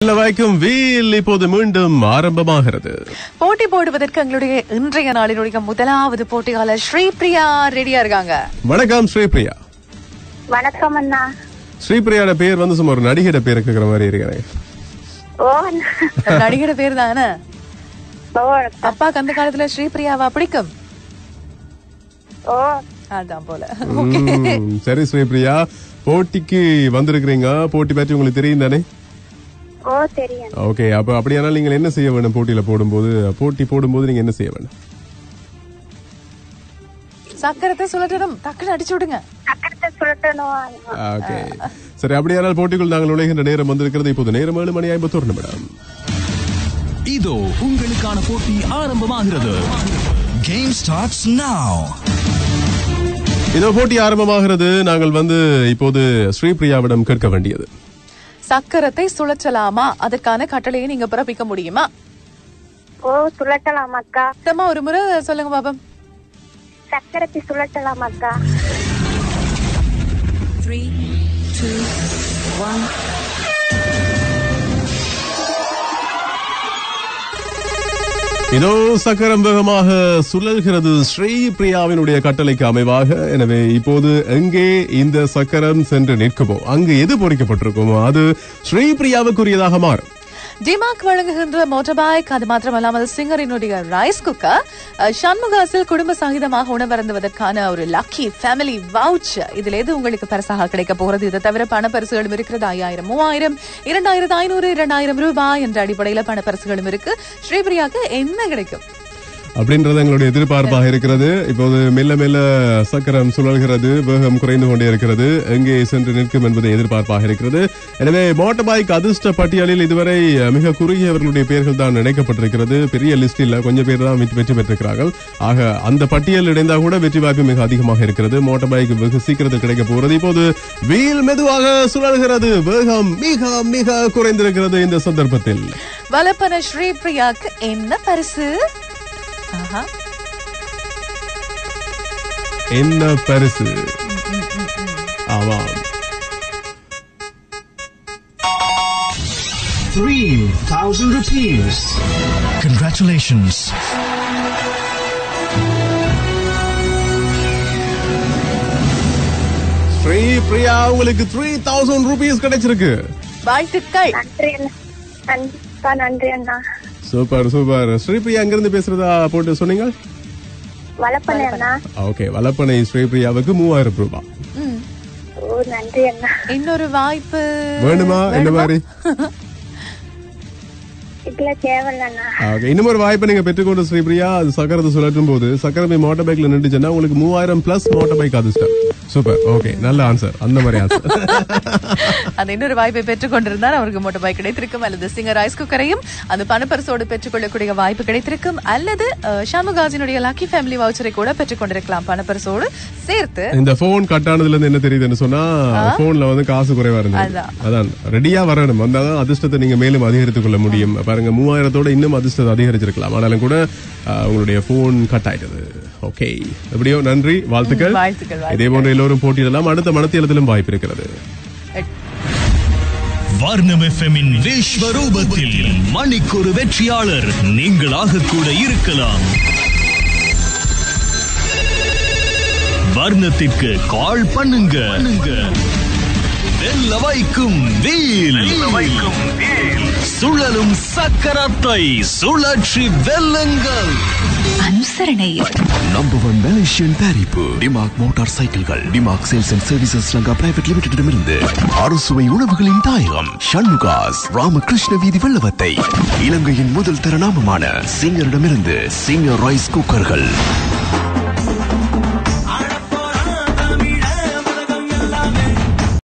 வாய்க்கும் வீல் இப்போது மீண்டும் ஆரம்பமாகிறது போட்டி போடுவதற்கு எங்களுடைய இன்றைய நாளினுடைய முதலாவது போட்டியாளர் ஸ்ரீபிரியா ரெடியா இருக்காங்க வணக்கம் ஸ்ரீபிரியா வணக்கம் அண்ணா ஸ்ரீபிரியாட பேர் வந்து சும்மா ஒரு நடிகையோட பேர் இருக்கிற மாதிரி இருக்கிறேன் ஓ அண்ணா. நடிகர் பேர் தானே ஓ அப்பாக்கு அந்த காலத்துல ஸ்ரீபிரியாவா பிடிக்கும் ஓ அதான் போல ம், சரி ஸ்ரீபிரியா போட்டிக்கு வந்திருக்கிறீங்க போட்டி பற்றி உங்களுக்கு தெரியும் தானே ஓ தெரியும் ஓகே அப்ப அப்படியானால் நீங்கள் என்ன செய்ய வேணும் போட்டியில போடும்போது போட்டி போடும்போது நீங்க என்ன செய்ய வேணும் சக்கரத்தை சுழற்றணும் டக்குன்னு அடிச்சு விடுங்க சக்கரத்தை சுருட்டணும் ஓகே சரி அப்படியானால் போட்டிக்குள் நாங்கள் நுழைகின்ற நேரம் வந்திருக்கிறது இப்போது நேரம் ஏழு மணி ஐம்பத்தோரு நிமிடம் இதோ உங்களுக்கான போட்டி ஆரம்பமாகிறது கேம் ஸ்டார்ட்ஸ் நவ இதோ போட்டி ஆரம்பமாகிறது நாங்கள் வந்து இப்போது ஸ்ரீபிரியாவிடம் கேட்க வேண்டியது சக்கரத்தை சுழற்றலாமா அதற்கான கட்டளையை நீங்க பிறப்பிக்க முடியுமா ஓ சுழட்டலாம் அக்கா மொத்தமா ஒரு முறை சொல்லுங்க பாபம் சக்கரத்தை சுழட்டலாம் அக்கா இதோ சக்கரம் வேகமாக சுழல்கிறது ஸ்ரீபிரியாவினுடைய கட்டளைக்கு அமைவாக எனவே இப்போது எங்கே இந்த சக்கரம் சென்று நிற்குமோ அங்கு எது பொறிக்கப்பட்டிருக்குமோ அது ஸ்ரீபிரியாவுக்குரியதாக மாறும் டிமாக் வழங்குகின்ற மோட்டார் பைக் அது மாத்திரமல்லாமல் சிங்கரினுடைய ரைஸ் குக்கர் அஹ், சண்முகாசில் குடும்ப சகிதமாக உணவருந்துவதற்கான ஒரு லக்கி ஃபேமிலி வவுச் இதுல எது உங்களுக்கு பரிசாக கிடைக்க போகிறது இதை தவிர பணப்பரிசுகளும் இருக்கிறது ஐயாயிரம் மூவாயிரம் இரண்டாயிரத்து ஐநூறு இரண்டாயிரம் ரூபாய் என்ற அடிப்படையில பணப்பரிசுகளும் இருக்கு ஸ்ரீபிரியாக்கு என்ன கிடைக்கும் அப்படின்றது எங்களுடைய எதிர்பார்ப்பாக இருக்கிறது இப்போது மெல்ல மெல்ல சக்கரம் சுழல்கிறது வேகம் குறைந்து கொண்டே இருக்கிறது எங்கே சென்று நிற்கும் என்பது எதிர்பார்ப்பாக இருக்கிறது எனவே மோட்டார் பைக் அதிர்ஷ்ட பட்டியலில் இதுவரை மிக குறுகியவர்களுடைய பெயர்கள் தான் இணைக்கப்பட்டிருக்கிறது பெரிய லிஸ்ட் இல்ல கொஞ்சம் பேர் தான் வெற்றி வெற்றி பெற்றிருக்கிறார்கள் ஆக அந்த பட்டியல் இணைந்தா கூட வெற்றி வாய்ப்பு மிக அதிகமாக இருக்கிறது மோட்டார் பைக் வெகு சீக்கிரத்தில் கிடைக்க போகிறது இப்போது வீல் மெதுவாக சுழல்கிறது வேகம் மிக மிக குறைந்திருக்கிறது இந்த சந்தர்ப்பத்தில் வலப்பன ஸ்ரீபிரியாக்கு என்ன பரிசு ஆஹா. என்ன பரிசு ஆமாம் Three thousand rupees. Congratulations. Sri Priya உங்களுக்கு த்ரீ தௌசண்ட் ருபீஸ் கிடைச்சிருக்கு வாழ்த்துக்கள் நன்றி அண்ணா கண்டிப்பா நன்றி அண்ணா சூப்பர் சூப்பர் ஸ்ரீபிரியா எங்கிருந்து பேசுறதா போட்டு சொன்னீங்க வளப்பண்ணே அண்ணா ஓகே வலப்பனை ஸ்ரீபிரியாவுக்கு மூவாயிரம் ரூபாய் ம். ஓ நன்றி அண்ணா இன்னொரு வாய்ப்பு வேணுமா என்ன மாதிரி இதுல தேவையில்ல அண்ணா ஓகே இன்னும் ஒரு வாய்ப்பை நீங்க பெற்றுக்கொண்டு ஸ்ரீபிரியா அது சக்கரத்தை சுழற்றும் போது சக்கரமே மோட்டார் பைக்ல நின்றுச்சுன்னா உங்களுக்கு மூவாயிரம் பிளஸ் மோட்டார் பைக் அதிர்ஷ்டம் சூப்பர் ஓகே நல்ல ஆன்சர் அந்த மாதிரி ஆன்சர் அந்த இன்னொரு வாய்ப்பை பெற்றுக் கொண்டிருந்தால் அவருக்கு மோட்டர் பைக் கிடைத்திருக்கும் அல்லது சிங்கர் ரைஸ் குக்கரையும் அந்த பணப்பரிசோடு பெற்றுக்கொள்ளக்கூடிய வாய்ப்பு கிடைத்திருக்கும் அல்லது அஹ், ஷாமுகாஜினுடைய லக்கி ஃபேமிலி வவுச்சரை கூட பெற்றுக் கொண்டிருக்கலாம் பணப்பரிசோடு சேர்த்து இந்த போன் கட் ஆனதுல இருந்து என்ன தெரியுதுன்னு சொன்னா போன்ல வந்து காசு குறைவா இருந்தது அதான். அதான் ரெடியா வரணும் வந்தாதான் அதிர்ஷ்டத்தை நீங்க மேலும் அதிகரித்துக் கொள்ள முடியும் பாருங்க மூவாயிரத்தோட இன்னும் அதிர்ஷ்டத்தை அதிகரிச்சிருக்கலாம் ஆனாலும் கூட ஆஹ், உங்களுடைய போன் கட் ஆயிட்டது ஓகே எப்படியோ நன்றி வாழ்த்துக்கள் வாழ்த்துக்கள், வாழ்த்துக்கள். இதே போன்ற எல்லோரும் போட்டியிடலாம் அடுத்த மனத்தியலத்திலும் வாய்ப்பு இருக்கிறது வர்ணம் எஃப்எம்மின் விஸ்வரூபத்தில் மணிக்கொரு வெற்றியாளர் நீங்களாக கூட இருக்கலாம் வர்ணத்திற்கு கால் பண்ணுங்க வெல்ல வைக்கும் வீல் சுழலும் சக்கரத்தை சுழற்றி வெல்லுங்கள் அனுசரணை நம்பர் ஒன் மலேசியன் தயாரிப்பு டிமாக் மோட்டார் சைக்கிள்கள் டிமாக் sales and services Lanka private லிமிடெடிடமிருந்து அறுசுவை உணவுகளின் தாயகம் ஷண்முகாஸ் ராமகிருஷ்ண வீதி வெள்ளவத்தை இலங்கையின் முதல் தர நாமமான சிங்கரிடமிருந்து சிங்கர் ரைஸ் குக்கர்கள்